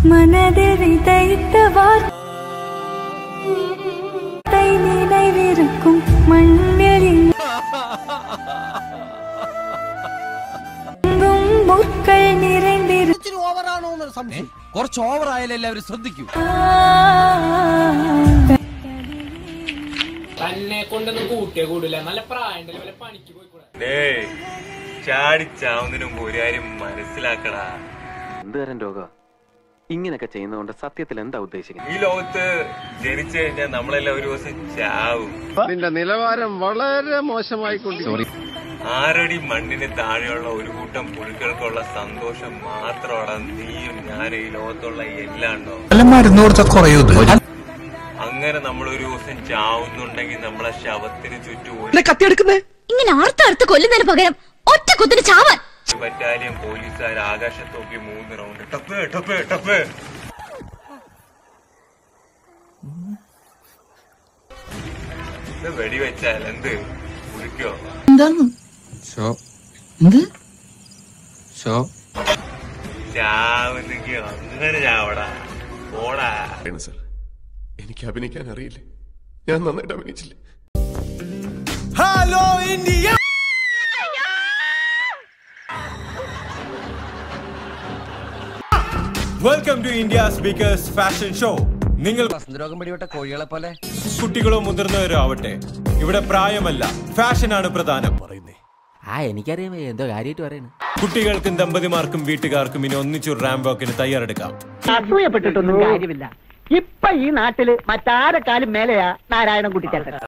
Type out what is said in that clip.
மனதில் விதைத்த வார்த்தை நினைவிருக்கும் மண்ணில் எங்கும் முற்கள் நிறைந்திருக்கும் ഇച്ചിരി ഓവറാണോ എന്നൊരു സംശയം കുറച്ച് ഓവർ ആയാലും എല്ലാവരും ശ്രദ്ധിക്കൂ തന്നെ കൊണ്ടൊന്നും കൂട്ടിയേ കൂടില്ല നല്ല പ്രായണ്ടല്ലേ വല്ല പണിക്ക് പോയിക്കൂടെ ഡേയ് ചാടിച്ചാവുന്നതിന് മുമ്പ് ഒരു കാര്യം മനസ്സിലാക്കടാ എന്തുതരം രോഗ ഇങ്ങനെയൊക്കെ ചെയ്യുന്നതുകൊണ്ട് സത്യത്തിൽ എന്താ ഉദ്ദേശിക്കുന്നത് ഈ ലോകത്ത് ജനിച്ചു കഴിഞ്ഞാൽ നമ്മളെല്ലാം ഒരു ദിവസം ചാവും നിന്റെ നിലവാരം വളരെ മോശമായിക്കൊണ്ടിരിക്കും ആറടി മണ്ണിന് താഴെയുള്ള ഒരു കൂട്ടം പുഴുക്കൾക്കുള്ള സന്തോഷം മാത്രമാണ് നീയും ഞാനും ഈ ലോകത്തുള്ള എല്ലാണ്ടോ മരുന്ന് കൊടുത്താൽ കുറയൂത് അങ്ങനെ നമ്മൾ ഒരു ദിവസം ചാവുന്നുണ്ടെങ്കിൽ നമ്മളെ ശവത്തിന് ചുറ്റും ഒരു കത്തിയെടുക്കുന്നേ ഇങ്ങനെ അർത്ഥ കൊല്ലുന്നതിന് പകരം ഒറ്റ കുത്തിന് ചാവാൻ ബറ്റാലിയൻ പോലീസുകാർ ആകാശത്ത് നോക്കി മൂന്ന് റൗണ്ട് ടപ്പ് ടപ്പ് ടപ്പ് ഇത് വെടിവെച്ചാൽ എന്ത് കുടിക്കോ ചാവുന്നെങ്കിൽ അങ്ങനെ ചാവടാ പോടാ സർ എനിക്ക് അഭിനയിക്കാൻ അറിയില്ലേ ഞാൻ നന്നായിട്ട് അഭിനയിച്ചില്ലേ hello India welcome to India speakers fashion show നിങ്ങൾ രോഗം പിടിവിട്ട കോഴികളെ പോലെ കുട്ടികളോ മുതിർന്നവരോ ആവട്ടെ ഇവിടെ പ്രായമല്ല ഫാഷനാണ് പ്രധാനം ആ എനിക്കറിയാം എന്തോ കാര്യമായിട്ട് പറയണേ കുട്ടികൾക്കും ദമ്പതിമാർക്കും വീട്ടുകാർക്കും ഇനി ഒന്നിച്ചു റാം വാക്കിന് തയ്യാറെടുക്കാം അസൂയപ്പെട്ടിട്ടൊന്നും കാര്യമില്ല ഇപ്പൊ ഈ നാട്ടില് മറ്റാരെക്കാളും മേലെയാ നാരായണൻ കുട്ടിച്ചേട്ടൻ